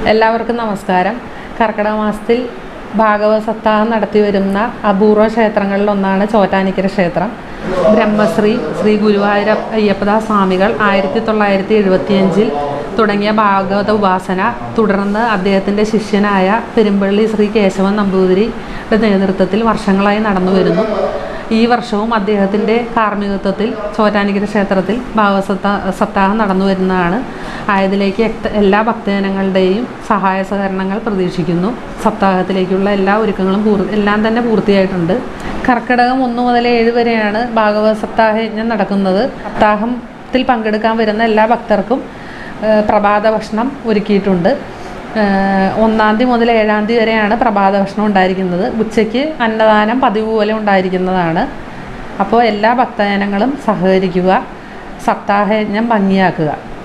എല്ലാവർക്കും നമസ്കാരം കർക്കിടക മാസത്തിൽ ഭാഗവത സപ്താഹം നടത്തി വരുന്ന അപൂർവ ക്ഷേത്രങ്ങളിൽ ഒന്നാണ് ചോറ്റാനിക്കര ക്ഷേത്രം ബ്രഹ്മശ്രീ ശ്രീ ഗുരുവായൂര അയ്യപ്പദാസ് സ്വാമികൾ ആയിരത്തി തൊള്ളായിരത്തി എഴുപത്തിയഞ്ചിൽ തുടങ്ങിയ ഭാഗവത ഉപാസന തുടർന്ന് അദ്ദേഹത്തിൻ്റെ ശിഷ്യനായ പെരുമ്പള്ളി ശ്രീ കേശവൻ നമ്പൂതിരിയുടെ നേതൃത്വത്തിൽ വർഷങ്ങളായി നടന്നു വരുന്നു ഈ വർഷവും അദ്ദേഹത്തിൻ്റെ കാർമ്മികത്വത്തിൽ ചോറ്റാനിക്കര ക്ഷേത്രത്തിൽ ഭാഗവത സപ്താ- സപ്താഹം നടന്നു വരുന്നതാണ് ആയതിലേക്ക് എക്ത- എല്ലാ ഭക്തജനങ്ങളുടെയും സഹായ സഹകരണങ്ങൾ പ്രതീക്ഷിക്കുന്നു സപ്താഹത്തിലേക്കുള്ള എല്ലാ ഒരുക്കങ്ങളും പൂർ എല്ലാം തന്നെ പൂർത്തിയായിട്ടുണ്ട് കർക്കിടകം ഒന്ന് മുതൽ ഏഴ് വരെയാണ് ഭാഗവത സപ്താഹ യജ്ഞം നടക്കുന്നത് സപ്താഹത്തിൽ പങ്കെടുക്കാൻ വരുന്ന എല്ലാ ഭക്തർക്കും ഏഹ്, പ്രഭാത ഭക്ഷണം ഒരുക്കിയിട്ടുണ്ട് ഏഹ് ഒന്നാം തീയതി മുതൽ ഏഴാം തീയതി വരെയാണ് പ്രഭാത ഭക്ഷണം ഉണ്ടായിരിക്കുന്നത് ഉച്ചയ്ക്ക് അന്നദാനം പതിവ് പോലെ ഉണ്ടായിരിക്കുന്നതാണ് അപ്പോൾ എല്ലാ ഭക്തജനങ്ങളും സഹകരിക്കുക സപ്താഹയജ്ഞം ഭംഗിയാക്കുക